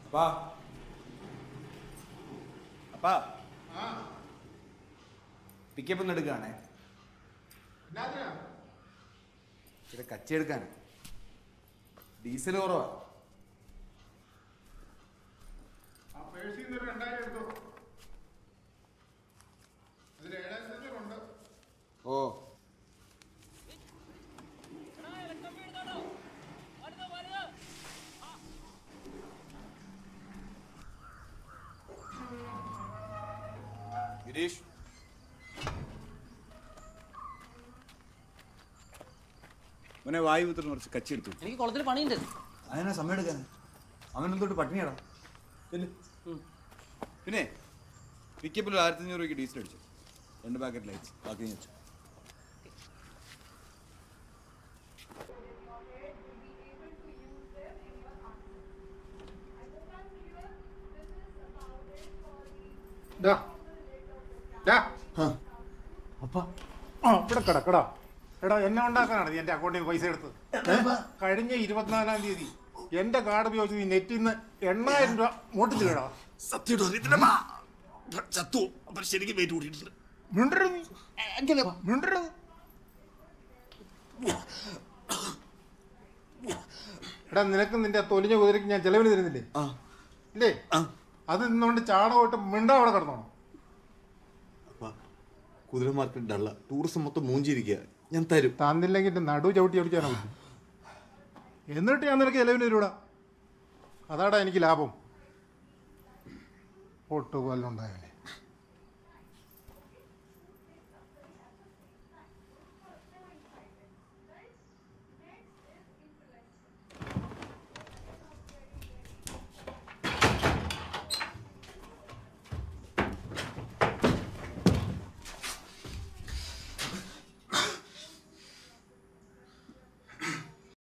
അപ്പാ അപ്പാ പിക്കപ്പ് ഒന്ന് എടുക്കുകയാണേ ഇവിടെ കച്ചി എടുക്കാൻ ഡീസൽ കുറവാ ആ പേഴ്സിൽ നിന്ന് ഒരു രണ്ടായിരം എടുത്തോ അതിൽ ഏഴായിരത്തി അഞ്ഞൂറുണ്ട് ഓ ഗിരീഷ് അവനെ വായു പുത്രന് കുറച്ച് കച്ചി എടുത്തു എനിക്ക് കുളത്തിൽ പണിയുണ്ട് അതിനാ സമയം എടുക്കാൻ അവനെന്തോട്ട് പട്ടിണിയാടാ ചെല്ല്. പിന്നെ പിക്കപ്പിൽ ആയിരത്തി അഞ്ഞൂറ് രൂപയ്ക്ക് ഡീസൽ അടിച്ചു രണ്ട് പാക്കറ്റ് ലൈറ്റ്സ് ബാക്കി നീ വെച്ചു ഡാ ഡാ അപ്പാ ആ ഇവിടെ കിടക്കടാ എടാ എന്നെ ഉണ്ടാക്കാനാണ് നീ എന്റെ അക്കൗണ്ടിൽ നിന്ന് പൈസ എടുത്തത് കഴിഞ്ഞ ഇരുപത്തിനാലാം തീയതി എന്റെ കാർഡ് ഉപയോഗിച്ച് നീ നെറ്റിൽ നിന്ന് എണ്ണായിരം രൂപ മോട്ടിച്ച് കേടാ സത്യം അറിയത്തില്ലമ്മാ ചത്തു അപ്പൊ ശരിക്കും വെയിറ്റ് കൂട്ടിയിട്ടുണ്ട് മിണ്ടരുത് നീ എങ്കിലേ മിണ്ടരുത് എടാ നിനക്ക് നിന്റെ തൊലിഞ്ഞ കുതിരക്ക് ഞാൻ ചെലവിന് തരുന്നില്ലേ ആ ഇല്ലേ ആ അത് നിന്നുകൊണ്ട് ചാണകമായിട്ട് മിണ്ട അവിടെ കിടന്നോണം അപ്പാ കുതിരമാർക്ക് ഡള്ള ടൂറിസം മൊത്തം മൂഞ്ചിരിക്കുക ഞാൻ തരും തന്നില്ലെങ്കിൽ എന്റെ നടു ചവിട്ടി അടിക്കാനാ പറ്റും എന്നിട്ട് ഞാൻ നിനക്ക് ചെലവിന് തരൂടാ അതാടാ എനിക്ക് ലാഭം ഒട്ടുപോലുണ്ടായവനെ